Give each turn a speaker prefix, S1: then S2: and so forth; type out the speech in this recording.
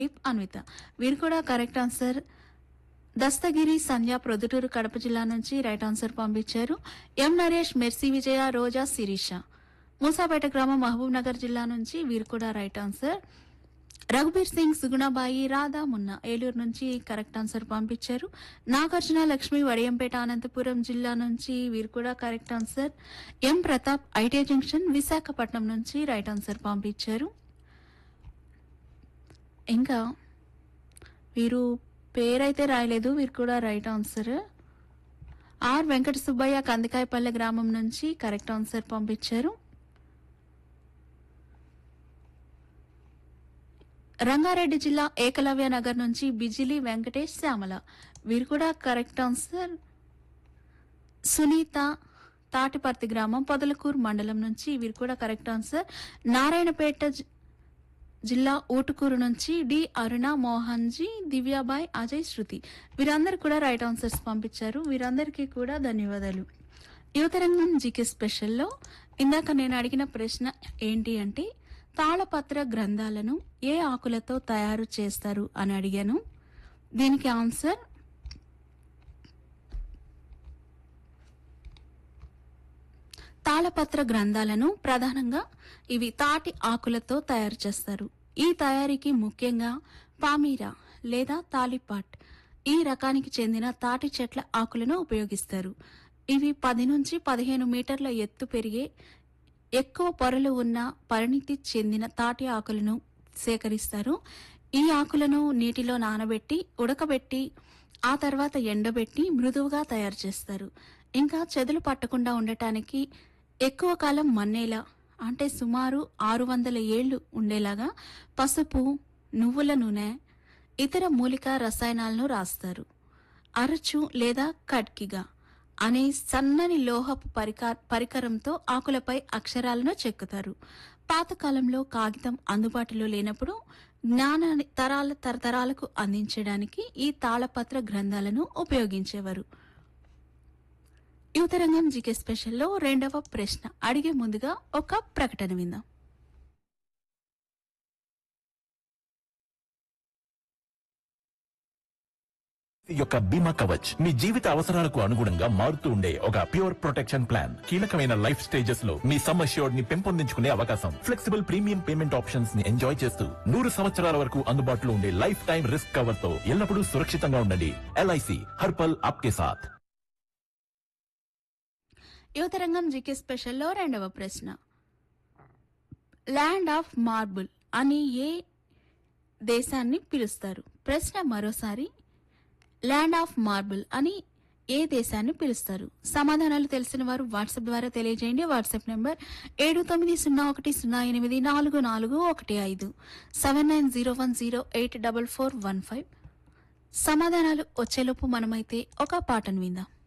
S1: అన్విత వీరు కూడా correct answer Dastagiri Sandhya Proddatur Kadapa జిల్లా నుంచి రైట్ ఆన్సర్ పంపించారు ఎం నరేష్ మెర్సీ విజయ రోజా శిరీష మూసాపేట గ్రామం మహబూబ్ నగర్ జిల్లా నుంచి వీరు కూడా రైట్ ఆన్సర్ రఘుబీర్ సింగ్ సుగుణబాయి రాధా మున్నా ఏలూరు నుంచి కరెక్ట్ ఆన్సర్ పంపించారు నాగార్జున లక్ష్మి వడియంపేట అనంతపురం జిల్లా నుంచి వీరు కూడా correct answer M Pratap IT junction Visakhapatnam నుంచి రైట్ ఆన్సర్ పంపించారు ఇంకా వీరు పేరైతే రాయలేదు వీరు కూడా right answer R Venkata Subbaiah Kandikayapalle గ్రామం నుంచి కరెక్ట్ ఆన్సర్ పంపించారు రంగారెడ్డి జిల్లా ఏకలవ్య నగర్ నుంచి బిజిలి వెంకటేష్ శ్యామల వీరు కూడా కరెక్ట్ ఆన్సర్ సునీత తాటిపర్తి గ్రామం పొదలకూరు మండలం నుంచి వీరు కూడా కరెక్ట్ ఆన్సర్ నారాయణపేట జి- జిల్లా ఊటుకూరు నుంచి డి అరుణ మోహన్ జీ దివ్యాబాయ్ అజయ్ శృతి వీరందరూ కూడా రైట్ ఆన్సర్స్ పంపించారు వీరందరికీ కూడా ధన్యవాదాలు యువతరంగం జీకే స్పెషల్లో ఇందాక నేను అడిగిన ప్రశ్న ఏంటి అంటే తాళపత్ర గ్రంథాలను ఏ ఆకులతో తయారు చేస్తారు అని అడిగాను దీనికి ఆన్సర్ తాళపత్ర గ్రంథాలను ప్రధానంగా ఇవి తాటి ఆకులతో తయారు చేస్తారు ఈ తయారీకి ముఖ్యంగా పామీరా లేదా తాలిపాట్ ఈ రకానికి చెందిన తాటి చెట్ల ఆకులను ఉపయోగిస్తారు ఇవి పది నుంచి పదిహేను మీటర్ల ఎత్తు పెరిగే ఎక్కువ పొరలు ఉన్న పరిణితి చెందిన తాటి ఆకులను సేకరిస్తారు ఈ ఆకులను నీటిలో నానబెట్టి ఉడకబెట్టి ఆ తర్వాత ఎండబెట్టి మృదువుగా తయారు చేస్తారు ఇంకా చెదలు పట్టకుండా ఉండటానికి ఎక్కువ కాలం మన్నేలా అంటే సుమారు ఆరు వందల ఏళ్లు ఉండేలాగా పసుపు నువ్వుల నూనె ఇతర మూలిక రసాయనాలను రాస్తారు అరచు లేదా కడ్కిగా అనే సన్నని లోహపు పరిక పరికరంతో ఆకులపై అక్షరాలను చెక్కుతారు పాతకాలంలో కాగితం అందుబాటులో లేనప్పుడు జ్ఞానాన్ని తరాల తరతరాలకు అందించడానికి ఈ తాళపత్ర గ్రంథాలను ఉపయోగించేవారు యువతరంగం జీకే స్పెషల్లో రెండవ ప్రశ్న అడిగే ముందుగా ఒక ప్రకటన విందాం
S2: యొక్క బీమా కవచ్ మీ జీవిత అవసరాలకు అనుగుణంగా మారుతూ ఉండే ఒక ప్యూర్ ప్రొటెక్షన్ ప్లాన్ కీలకమైన లైఫ్ స్టేజెస్ లో మీ సమ్ అష్యూర్డ్ ని పెంపొందించుకునే అవకాశం ఫ్లెక్సిబుల్ ప్రీమియం పేమెంట్ ఆప్షన్స్ ని ఎంజాయ్ చేస్తూ నూరు సంవత్సరాల వరకు అందుబాటులో ఉండే లైఫ్ టైం రిస్క్ కవర్ తో ఎల్లప్పుడూ సురక్షితంగా ఉండండి ఎల్ఐసి హర్పల్ ఆప్కే సాథ్
S1: యువతరంగం జీకే స్పెషల్లో రెండవ ప్రశ్న ల్యాండ్ ఆఫ్ మార్బుల్ అని ఏ దేశాన్ని పిలుస్తారు ప్రశ్న మరోసారి ల్యాండ్ ఆఫ్ మార్బుల్ అని ఏ దేశాన్ని పిలుస్తారు సమాధానాలు తెలిసిన వారు వాట్సాప్ ద్వారా తెలియజేయండి వాట్సాప్ నెంబర్ ఏడు తొమ్మిది సున్నా ఒకటి సున్నా ఎనిమిది నాలుగు నాలుగు ఒకటి ఐదు seven nine zero one zero eight double four one five సమాధానాలు వచ్చేలోపు మనమైతే ఒక పాటను విందాం